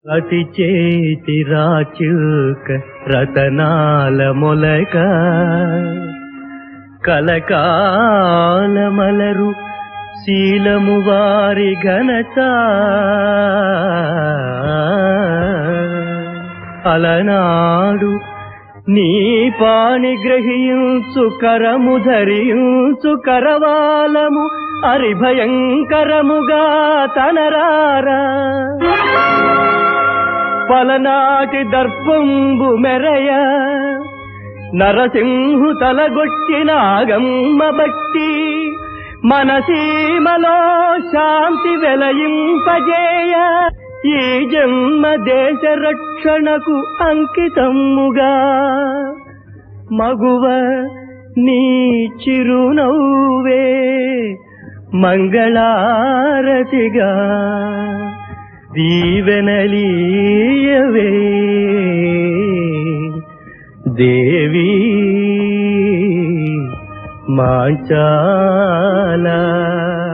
అతి చేతి రాచుక రతనాల మొలక కలకాలమలరు శీలము వారి ఘనత అలనాడు నీ పాణి గ్రహించు కరము ధరించు కరవాలము అరిభయంకరముగా తనరారా పలనాటి దర్పంబు మెరయ నరసింహు తలగొట్టిన ఆగమ్మ బట్టి మనసీమలో శాంతి వెలయింపజేయ ఈ జన్మ దేశ రక్షణకు అంకితముగా మగువ నీ చిరునవ్వే మంగళారతిగా దీవెనలీయవే దేవి మాంచాలా